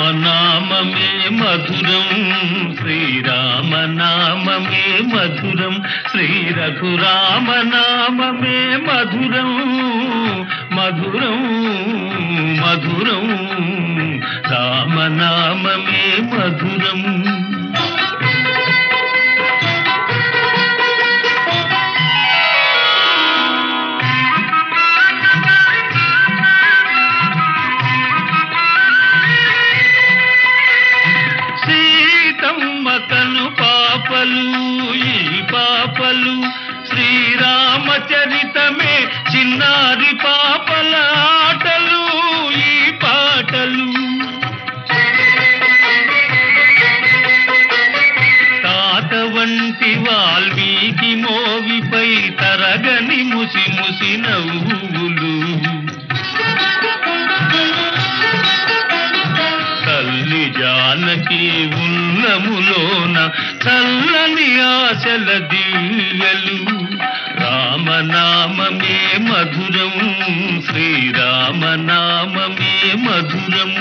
రామనామమే మధురం శ్రీరామనామమే మధురం శ్రీ రఘురామనామమే మధురం మధురం మధురం రామనామమే మధురం సీతమ్మ కను పాపలు ఈ పాపలు శ్రీరామచరితమే చిన్నారి పాపల ఆటలు ఈ పాటలు తాత వంటి వాల్మీకి మోవిపై తరగని ముసి ముసి నవ్వులు తల్లి జానకి ఉన్నములోన చల్లని ఆశల దివ్యలు రామనామమే మధురం శ్రీరామనామమే మధురం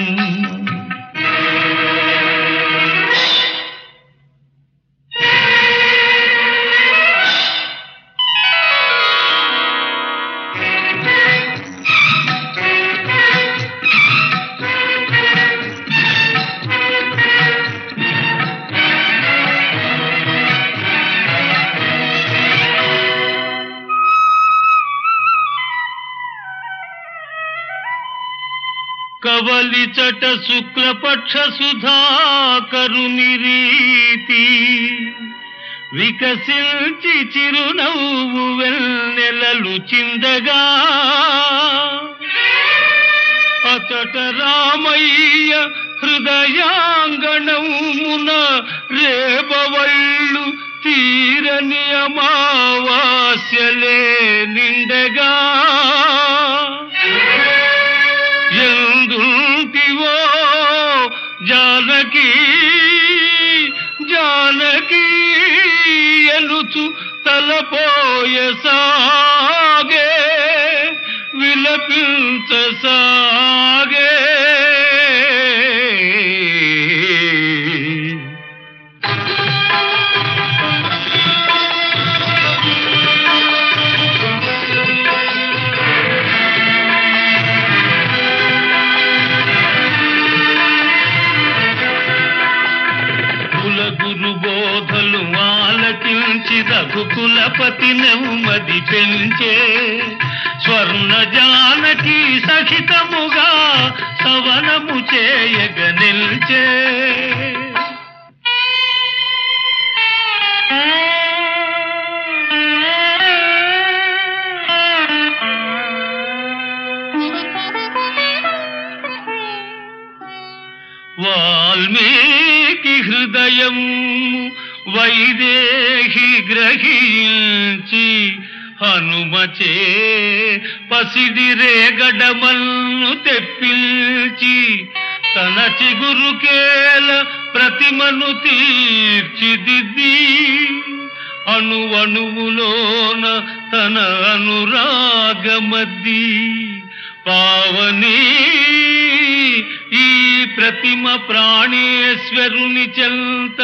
కవలిచట శుక్లపక్ష సుధాకరుని రీతి వికసించి చిరునవ్వు వెన్నెలలు చిందగా అతట రామయ్య హృదయాంగణమున రేపవళ్ళు తీరని అమావాస్యలే నిండగా ఎందుంటివో జానకి జానకి ఎలుచు తలపోయ సాగే విలపించ సాగే కుల గురు బోధలు ఆలకించి రఘుకులపతి నెమ్మది పెంచే స్వర్ణ జానకి సహితముగా సవనము చేయగ నిల్చే వాల్మీకి హృదయం వైదేహి గ్రహించి హనుమచే పసిడి రేగడమల్ను తెప్పించి తన చిగురుకేల ప్రతిమను తీర్చిదిద్ది అణువణువులోన తన అనురాగమద్ది పావని ఈ ప్రతిమ ప్రాణేశ్వరుని చెంత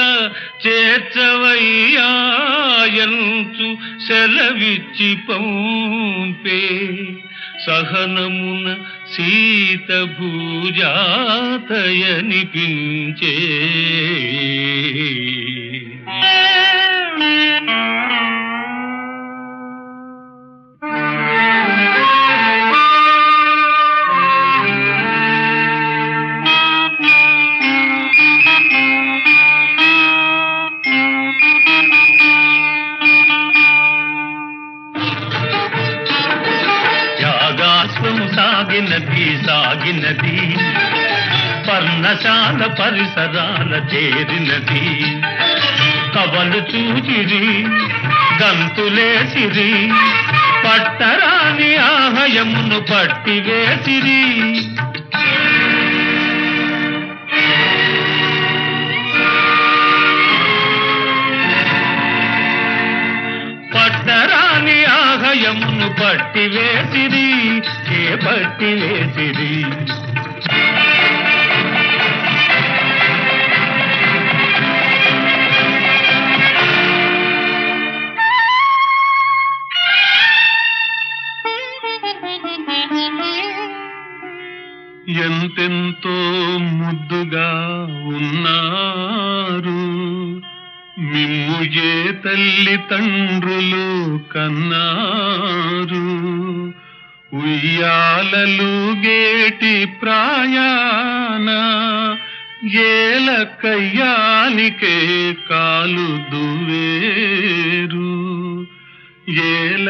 చేర్చవయ్యాయంచు సెలవిచ్చి పంపే సహనమున సీత భూజాతయనిపించే యాగాశ్వము సాగినది సాగినది పర్ణశాల పరిసరాల చేరినది కవలు చూచిరి గంతులేసిరి పట్టరాని ఆహయమును పట్టివేసిరి పట్టరాని ఆహయమును పట్టివేసిరి ఏ పట్టివేసిరి ఎంతెంతో ముద్దుగా ఉన్నారు మిమ్ము ఏ తల్లి తండ్రులు కన్నారు ఉయ్యాలలు గేటి ప్రాయాన ఏల కయ్యానికే కాలు దువేరు ఏల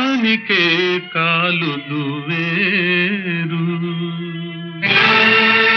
కయ్యానికే కాలు దువేరు